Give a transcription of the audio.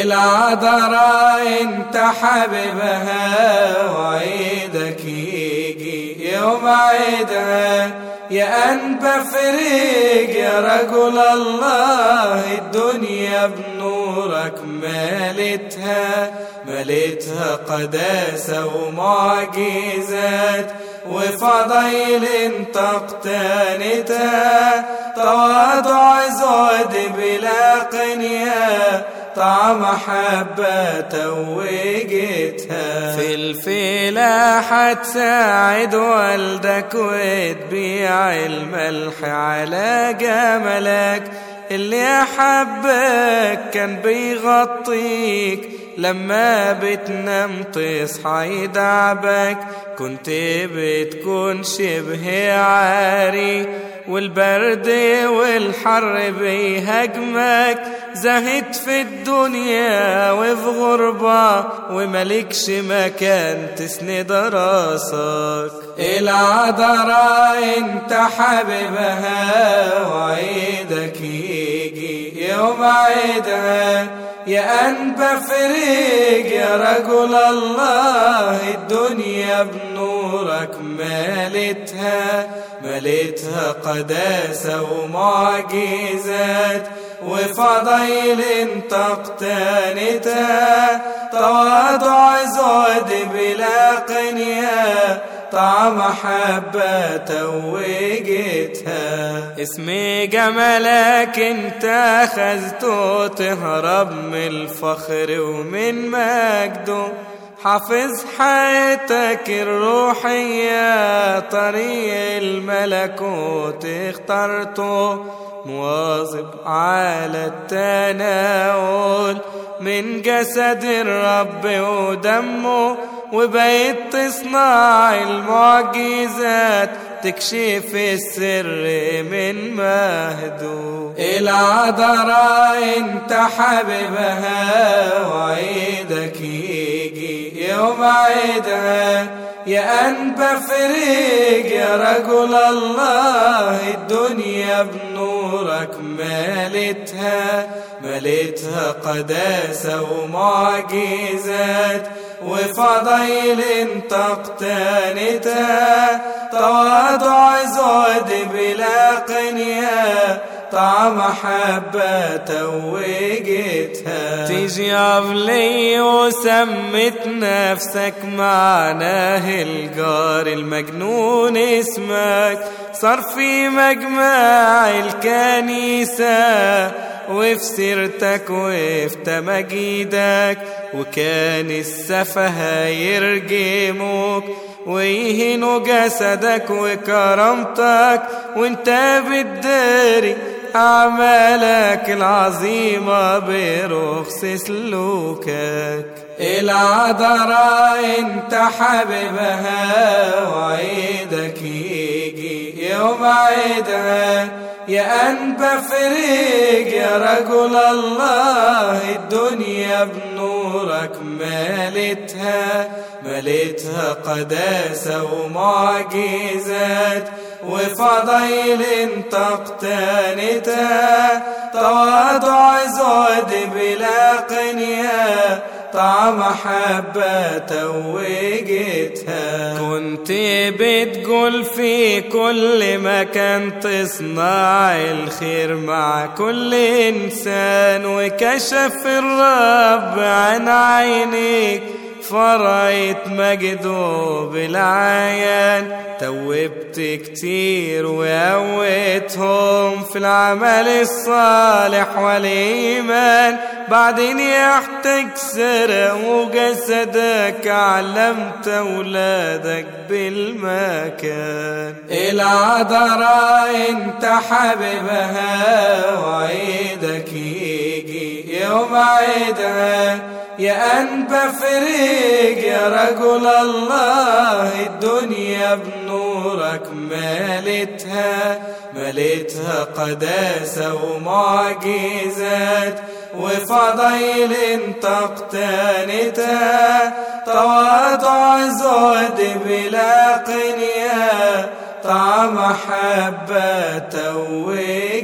العذراء انت حبيبها وعيدك يجي يوم عيدها يا أنبى فريق يا رجل الله الدنيا بنورك مالتها ملتها قداسة ومعجزات وفضيل انت اقتنتها تواضع زود بلا قنيه طعم حبة توجتها في الفلاحة تساعد والدك وتبيع الملح على جملك اللي أحبك كان بيغطيك لما بتنام تصحى يدعبك كنت بتكون شبه عاري والبرد والحر بيهاجمك زهد في الدنيا وفي غربة وملكش مكان تسند راسك العذراء انت حبيبها وعيدك يجي يوم عيدها يا أنبى فريق يا رجل الله الدنيا بنورك مالتها ملتها قداسة ومعجزات وفضيل انت اقتنتها تواضع زود بلا قنيه طعم حبة توجتها اسم جمالك انت اخذته تهرب من الفخر ومن مجده حافظ حياتك الروحية طريق الملكوت اخترته مواظب على التناول من جسد الرب ودمه وبقيت تصنع المعجزات تكشف السر من مهدو العذراء انت حبيبها وعيدك يجي يوم عيدها يا أنبى فريق يا رجل الله الدنيا بنورك مالتها ملتها قداسة ومعجزات وفضيل انت اقتنتها تواضع زود بلا قنيه طعم حبة توجتها تيجي قبلي وسمت نفسك معناه الجار المجنون اسمك صار في مجمع الكنيسة وفي سيرتك وفي تمجيدك وكان السفه يرجموك ويهنوا جسدك وكرامتك وانت بتداري أعمالك العظيمة برخص سلوكك العذراء انت حبيبها وعيدك يجي يوم عيدها يا أنبى فريق يا رجل الله الدنيا بنورك مالتها ملتها قداسة ومعجزات وفضيل انت اقتنتها تواضع زود بلا قنيه طعم حبة توجتها كنت بتقول في كل مكان تصنع الخير مع كل إنسان وكشف الرب عن عينيك فرأيت مجده بالعيان توبت كتير وقويتهم في العمل الصالح والإيمان بعدين يحتاج سرقوا جسدك علمت أولادك بالمكان العذراء انت حبيبها وعيدك يجي يوم عيدها يا أنبى فريق يا رجل الله الدنيا بنورك مالتها ملتها قداسة ومعجزات وفضيل انت اقتنتها تواضع زود بلا قنيه طعم حبة توي